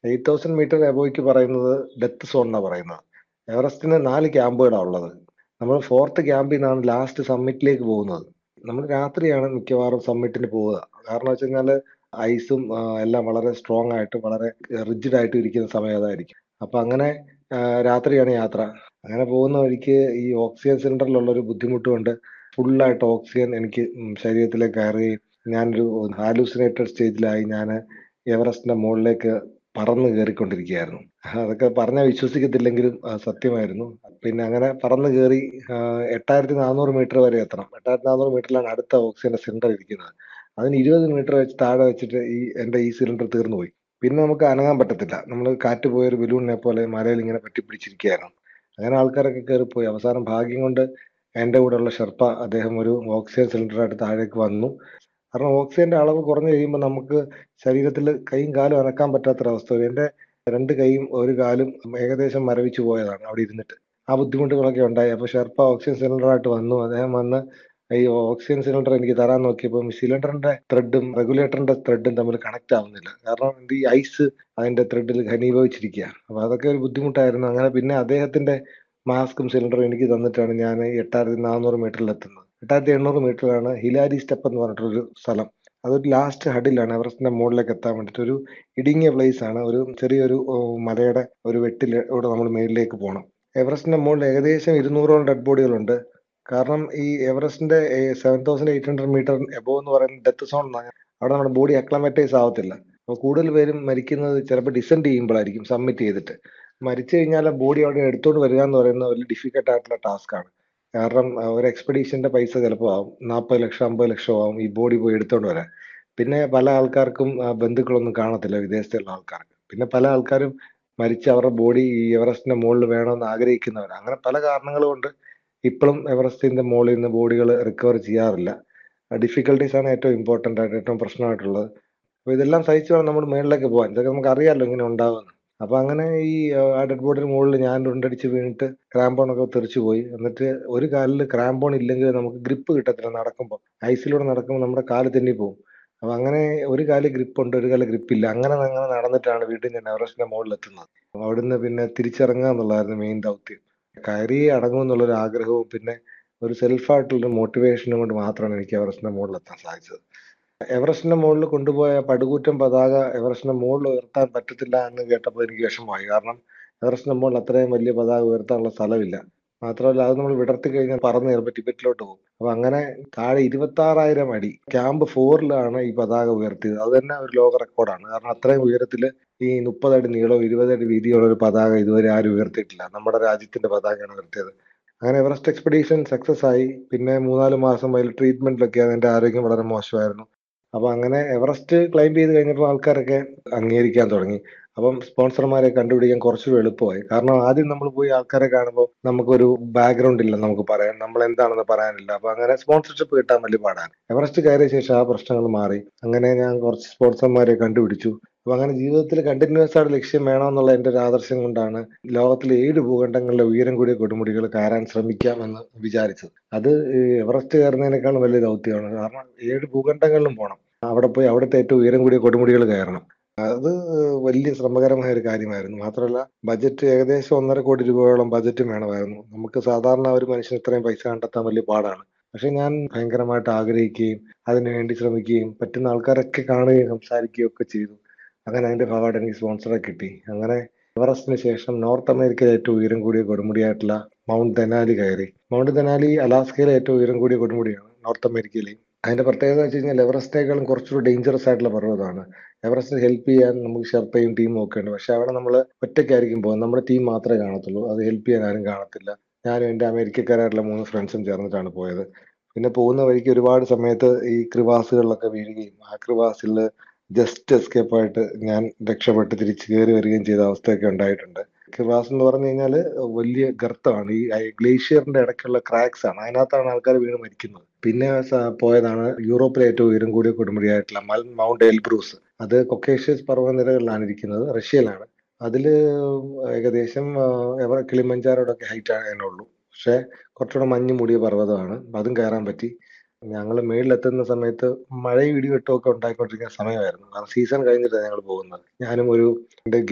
eight thousand metre എബോയ്ക്ക് പറയുന്നത് death zone എന്നാണ് പറയുന്നത് എവറസ്റ്റിന് നാല് ക്യാമ്പുകളാണ് ഉള്ളത് നമ്മൾ ഫോർത്ത് ക്യാമ്പിൽ നിന്നാണ് ലാസ്റ്റ് സമ്മിറ്റിലേക്ക് പോകുന്നത് നമ്മൾ രാത്രിയാണ് മിക്കവാറും സമ്മിറ്റിന് പോവുക കാരണം വെച്ച് കഴിഞ്ഞാൽ ഐസും എല്ലാം വളരെ സ്ട്രോങ് ആയിട്ട് വളരെ റിജിഡ് ആയിട്ട് ഇരിക്കുന്ന സമയം അതായിരിക്കും അപ്പൊ അങ്ങനെ ആ, രാത്രിയാണ് യാത്ര അങ്ങനെ പോകുന്ന വഴിക്ക് ഈ ഓക്സിജൻ സിലിണ്ടറിലുള്ള ഒരു ബുദ്ധിമുട്ട് കൊണ്ട് ഫുള്ളായിട്ട് ഓക്സിജൻ എനിക്ക് ഉം ശരീരത്തിലേക്ക് കയറുകയും ഞാനൊരു ഹാലൂസിനേറ്റഡ് സ്റ്റേജിലായി ഞാൻ എവറസ്റ്റിന്റെ മുകളിലേക്ക് പറന്ന് കയറിക്കൊണ്ടിരിക്കുകയായിരുന്നു അതൊക്കെ പറഞ്ഞാൽ വിശ്വസിക്കത്തില്ലെങ്കിലും ആ, സത്യമായിരുന്നു പിന്നെ അങ്ങനെ പറന്ന് കയറി എട്ടായിരത്തി നാനൂറ് മീറ്റർ വരെ എത്തണം എട്ടായിരത്തി നാനൂറ് മീറ്ററിലാണ് അടുത്ത ഓക്സിജന്റെ സിലിണ്ടർ ഇരിക്കുന്നത് അതിന് ഇരുപത് മീറ്റർ വെച്ച് താഴെ വെച്ചിട്ട് ഈ എന്റെ ഈ സിലിണ്ടർ തീർന്നു പോയി പിന്നെ നമുക്ക് അനങ്ങാൻ പറ്റത്തില്ല നമ്മൾ കാറ്റ് പോയ ഒരു ബലൂണിനെ പോലെ മലയിൽ ഇങ്ങനെ പറ്റിപ്പിടിച്ചിരിക്കുകയായിരുന്നു അങ്ങനെ ആൾക്കാരൊക്കെ കയറിപ്പോയി അവസാനം ഭാഗ്യം കൊണ്ട് എന്റെ കൂടെയുള്ള ഷെർപ്പ അദ്ദേഹം ഒരു ഓക്സിജൻ സിലിണ്ടറായിട്ട് താഴേക്ക് വന്നു കാരണം ഓക്സിജന്റെ അളവ് കുറഞ്ഞു കഴിയുമ്പോൾ നമുക്ക് ശരീരത്തിൽ കൈയും കാലും അനക്കാൻ പറ്റാത്തൊരവസ്ഥ വരും എന്റെ രണ്ട് കൈയും ഒരു കാലും ഏകദേശം മരവിച്ചു പോയതാണ് അവിടെ ഇരുന്നിട്ട് ആ ബുദ്ധിമുട്ടുകളൊക്കെ ഉണ്ടായി അപ്പൊ ഷെർപ്പ ഓക്സിജൻ സിലിണ്ടറായിട്ട് വന്നു അദ്ദേഹം വന്ന് ഈ ഓക്സിജൻ സിലിണ്ടർ എനിക്ക് തരാൻ നോക്കിയപ്പോൾ സിലിണ്ടറിന്റെ ത്രെഡും റെഗുലേറ്ററിന്റെ ത്രെഡും തമ്മിൽ കണക്ട് ആവുന്നില്ല കാരണം എന്ത് ഈ ഐസ് അതിന്റെ ത്രെഡിൽ ഘനീഭവിച്ചിരിക്കുക അപ്പൊ അതൊക്കെ ഒരു ബുദ്ധിമുട്ടായിരുന്നു അങ്ങനെ പിന്നെ അദ്ദേഹത്തിന്റെ മാസ്കും സിലിണ്ടറും എനിക്ക് തന്നിട്ടാണ് ഞാൻ എട്ടായിരത്തി നാനൂറ് മീറ്ററിൽ എത്തുന്നത് എട്ടായിരത്തി എണ്ണൂറ് മീറ്ററിലാണ് ഹിലാരി സ്റ്റെപ്പ് എന്ന് പറഞ്ഞിട്ടൊരു സ്ഥലം അതൊരു ലാസ്റ്റ് ഹഡിലാണ് എവറസ്റ്റിന്റെ മുകളിലേക്ക് എത്താൻ വേണ്ടിയിട്ട് ഒരു ഇടുങ്ങിയ പ്ലേസ് ആണ് ഒരു ചെറിയൊരു ഓ, മലയുടെ ഒരു വെട്ടിലൂടെ നമ്മൾ മേളിലേക്ക് പോകണം എവറസ്റ്റിന്റെ മുകളിൽ ഏകദേശം ഇരുന്നൂറോളം ഡെഡ് ബോഡികളുണ്ട് കാരണം ഈ എവറസ്റ്റിന്റെ seven thousand eight hundred metre above എന്ന് പറയുന്ന ഡെത്ത് സോൺ അവിടെ നമ്മുടെ ബോഡി അക്ലമറ്റൈസ് ആവത്തില്ല അപ്പോൾ കൂടുതൽ പേരും മരിക്കുന്നത് ചിലപ്പോൾ ഡിസെൻഡ് ചെയ്യുമ്പോഴായിരിക്കും സബ്മിറ്റ് ചെയ്തിട്ട് മരിച്ചു കഴിഞ്ഞാൽ ബോഡി അവിടെ എടുത്തോണ്ട് വരിക എന്ന് പറയുന്ന വലിയ ഡിഫിക്കൽട്ട് ആയിട്ടുള്ള ടാസ്ക് ആണ് കാരണം ആ, ഒരു എക്സ്പെഡീഷന്റെ പൈസ ചിലപ്പോൾ ആവും നാൽപ്പത് ലക്ഷം അമ്പത് ലക്ഷം ആവും ഈ ബോഡി പോയി എടുത്തോണ്ട് വരാൻ പിന്നെ പല ആൾക്കാർക്കും ആ, ബന്ധുക്കളൊന്നും കാണത്തില്ല വിദേശത്തുള്ള ആൾക്കാർക്ക് പിന്നെ പല ആൾക്കാരും മരിച്ച് അവരുടെ ബോഡി ഈ എവറസ്റ്റിന്റെ മുകളിൽ വേണമെന്ന് ആഗ്രഹിക്കുന്നവർ അങ്ങനെ പല കാരണങ്ങൾ കൊണ്ട് ഇപ്പോഴും എവറസ്റ്റിന്റെ മുകളിൽ നിന്ന് ബോഡികൾ റിക്കവർ ചെയ്യാറില്ല ഡിഫിക്കൽട്ടീസ് ആണ് ഏറ്റവും ഇമ്പോർട്ടന്റ് ആയിട്ട് ഏറ്റവും പ്രശ്നമായിട്ടുള്ളത് അപ്പൊ ഇതെല്ലാം സഹിച്ചു വേണം നമ്മൾ മേളിലേക്ക് പോകാൻ ഇതൊക്കെ നമുക്ക് അറിയാമല്ലോ ഇങ്ങനെ ഉണ്ടാവുമെന്ന് അപ്പൊ അങ്ങനെ ഈ ആ ഡെഡ് ബോഡിയുടെ മുകളിൽ ഞാൻ ഉണ്ടടിച്ച് വീണിട്ട് ക്രാമ്പോൺ ഒക്കെ തെറിച്ചു പോയി എന്നിട്ട് ഒരു കാലിൽ ക്രാമ്പോൺ ഇല്ലെങ്കിൽ നമുക്ക് ഗ്രിപ്പ് കിട്ടത്തില്ല നടക്കുമ്പോൾ ഐസിലൂടെ നടക്കുമ്പോൾ നമ്മുടെ കാല് തെന്നി പോകും അപ്പൊ അങ്ങനെ ഒരു കാല് ഗ്രിപ്പ് ഉണ്ട് ഒരു കാല് ഗ്രിപ്പ് ഇല്ല അങ്ങനെ അങ്ങനെ നടന്നിട്ടാണ് വീണ്ടും ഞാൻ എവറസ്റ്റിന്റെ മുകളിൽ എത്തുന്നത് അവിടുന്ന് പിന്നെ തിരിച്ചിറങ്ങുക എന്നുള്ളതായിരുന്നു മെയിൻ ദൗത്യം കയറി അടങ്ങും എന്നുള്ളൊരു ആഗ്രഹവും പിന്നെ ഒരു സെൽഫായിട്ടുള്ള മോട്ടിവേഷനും കൊണ്ട് മാത്രമാണ് എനിക്ക് എവറസ്റ്റിന്റെ മുകളിൽ എത്താൻ സാധിച്ചത് എവറസ്റ്റിന്റെ മുകളിൽ കൊണ്ടുപോയ പടുകൂറ്റൻ പതാക എവറസ്റ്റിന്റെ മുകളിൽ ഉയർത്താൻ പറ്റത്തില്ല എന്ന് കേട്ടപ്പോൾ എനിക്ക് വിഷമമായി കാരണം എവറസ്റ്റിന്റെ മുകളിൽ അത്രയും വലിയ പതാക ഉയർത്താനുള്ള സ്ഥലമില്ല മാത്രമല്ല അത് നമ്മൾ വിടർത്തി കഴിഞ്ഞാൽ പറന്ന് ചിലപ്പോൾ ടിബറ്റിലോട്ട് പോകും അപ്പൊ അങ്ങനെ താഴെ ഇരുപത്തി ആറായിരം അടി ക്യാമ്പ് ഫോറിലാണ് ഈ പതാക ഉയർത്തിയത് അത് തന്നെ ഒരു ലോക റെക്കോർഡാണ് കാരണം അത്രയും ഉയരത്തിൽ ഈ മുപ്പത് അടി നീളവും ഇരുപത് അടി വീതിയുള്ള ഒരു പതാക ഇതുവരെ ആരും ഉയർത്തിയിട്ടില്ല നമ്മുടെ രാജ്യത്തിന്റെ പതാകയാണ് ഉയർത്തിയത് അങ്ങനെ എവറസ്റ്റ് എക്സ്പെഡീഷൻ സക്സസ് ആയി പിന്നെ മൂന്നാല് മാസം അതിൽ ട്രീറ്റ്മെന്റിലൊക്കെയാണ് എന്റെ ആരോഗ്യം വളരെ മോശമായിരുന്നു അപ്പൊ അങ്ങനെ എവറസ്റ്റ് ക്ലൈംബ് ചെയ്ത് കഴിഞ്ഞപ്പോൾ ആൾക്കാരൊക്കെ അംഗീകരിക്കാൻ തുടങ്ങി അപ്പം സ്പോൺസർമാരെ കണ്ടുപിടിക്കാൻ കുറച്ചുകൂടി എളുപ്പമായി കാരണം ആദ്യം നമ്മൾ പോയി ആൾക്കാരെ കാണുമ്പോൾ നമുക്കൊരു ബാക്ക്ഗ്രൗണ്ട് ഇല്ല നമുക്ക് പറയാൻ നമ്മൾ എന്താണെന്ന് പറയാനില്ല അപ്പൊ അങ്ങനെ സ്പോൺസർഷിപ്പ് കിട്ടാൻ വലിയ പാടാണ് എവറസ്റ്റ് കയറിയ ശേഷം ആ പ്രശ്നങ്ങൾ മാറി അങ്ങനെ ഞാൻ കുറച്ച് സ്പോൺസർമാരെ കണ്ടുപിടിച്ചു അപ്പൊ അങ്ങനെ ജീവിതത്തിൽ കണ്ടിന്യൂസ് ആയിട്ട് ലക്ഷ്യം വേണമെന്നുള്ള എന്റെ ഒരു ആദർശം കൊണ്ടാണ് ലോകത്തിലെ ഏഴ് ഭൂഖണ്ഡങ്ങളിലെ ഉയരം കൂടിയ കൊടുമുടികൾ കയറാൻ ശ്രമിക്കാമെന്ന് വിചാരിച്ചത് അത് ഈ എവറസ്റ്റ് കയറുന്നതിനേക്കാളും വലിയ ദൗത്യമാണ് കാരണം ഏഴ് ഭൂഖണ്ഡങ്ങളിലും പോകണം അവിടെ പോയി അവിടുത്തെ ഏറ്റവും ഉയരം കൂടിയ കൊടുമുടികൾ കയറണം അത് വലിയ ശ്രമകരമായ ഒരു കാര്യമായിരുന്നു മാത്രമല്ല ബജറ്റ് ഏകദേശം ഒന്നര കോടി രൂപയോളം ബജറ്റും വേണമായിരുന്നു നമുക്ക് സാധാരണ ഒരു മനുഷ്യന് ഇത്രയും പൈസ കണ്ടെത്താൻ വലിയ പാടാണ് പക്ഷെ ഞാൻ ഭയങ്കരമായിട്ട് ആഗ്രഹിക്കുകയും അതിനുവേണ്ടി ശ്രമിക്കുകയും പറ്റുന്ന ആൾക്കാരൊക്കെ കാണുകയും സംസാരിക്കുകയും ഒക്കെ ചെയ്തു അങ്ങനെ അതിന്റെ ഭാഗമായിട്ട് എനിക്ക് സ്പോൺസറെ കിട്ടി അങ്ങനെ എവറസ്റ്റിന് ശേഷം നോർത്ത് അമേരിക്കയിലെ ഏറ്റവും ഉയരം കൂടിയ കൊടുമുടിയായിട്ടുള്ള മൗണ്ട് തെനാലി കയറി മൗണ്ട് തെനാലി അലാസ്കയിലെ ഏറ്റവും ഉയരം കൂടിയ കൊടുമുടിയാണ് നോർത്ത് അമേരിക്കയിലെയും അതിന്റെ പ്രത്യേകത വെച്ച് കഴിഞ്ഞാൽ എവറസ്റ്റിനേക്കാളും കുറച്ചുകൂടി ഡേഞ്ചറസ് ആയിട്ടുള്ള പർവ്വതമാണ് എവറസ്റ്റിന് ഹെൽപ്പ് ചെയ്യാൻ നമുക്ക് ഷെർപ്പയും ടീമും ഒക്കെ ഉണ്ട് പക്ഷെ അവിടെ നമ്മൾ ഒറ്റയ്ക്കായിരിക്കും പോകുന്നത് നമ്മുടെ ടീം മാത്രമേ കാണത്തുള്ളൂ അത് ഹെൽപ്പ് ചെയ്യാൻ ആരും കാണത്തില്ല ഞാനും എൻ്റെ അമേരിക്കക്കാരായിട്ടുള്ള മൂന്ന് ഫ്രണ്ട്സും ചേർന്നിട്ടാണ് പോയത് പിന്നെ പോകുന്ന വഴിക്ക് ഒരുപാട് സമയത്ത് ഈ ക്രിവാസുകളിലൊക്കെ വീഴുകയും ആ ക്രിവാസിൽ ജസ്റ്റ് എസ്കേപ്പ് ആയിട്ട് ഞാൻ രക്ഷപ്പെട്ട് തിരിച്ചു കയറി വരികയും ചെയ്ത അവസ്ഥയൊക്കെ ഉണ്ടായിട്ടുണ്ട് ക്രിവാസ് എന്ന് പറഞ്ഞു കഴിഞ്ഞാൽ വലിയ ഗർത്തമാണ് ഈ ഗ്ലേഷ്യറിന്റെ ഇടയ്ക്കുള്ള ക്രാക്സ് ആണ് അതിനകത്താണ് ആൾക്കാർ വീണ് മരിക്കുന്നത് പിന്നെ സ- പോയതാണ് യൂറോപ്പിലെ ഏറ്റവും ഉയരം കൂടിയ കൊടുമുടിയായിട്ടുള്ള മൽ മൗണ്ട് എൽബ്രൂസ് അത് കൊക്കേഷ്യസ് പർവ്വതനിരകളിലാണ് ഇരിക്കുന്നത് റഷ്യയിലാണ് അതിൽ ഏകദേശം ആ, എവർ കിളിമഞ്ചാരോടൊക്കെ ഹൈറ്റ് അതിനുള്ളൂ പക്ഷെ കുറച്ചുകൂടെ മഞ്ഞ് മൂടിയ പർവ്വതമാണ് അതും കയറാൻ പറ്റി ഞങ്ങൾ മേളിലെത്തുന്ന സമയത്ത് മഴയും ഇടിവെട്ടും ഒക്കെ ഉണ്ടായിക്കൊണ്ടിരിക്കുന്ന സമയമായിരുന്നു കാരണം സീസൺ കഴിഞ്ഞിട്ടാണ് ഞങ്ങൾ പോകുന്നത് ഞാനും ഒരു എൻ്റെ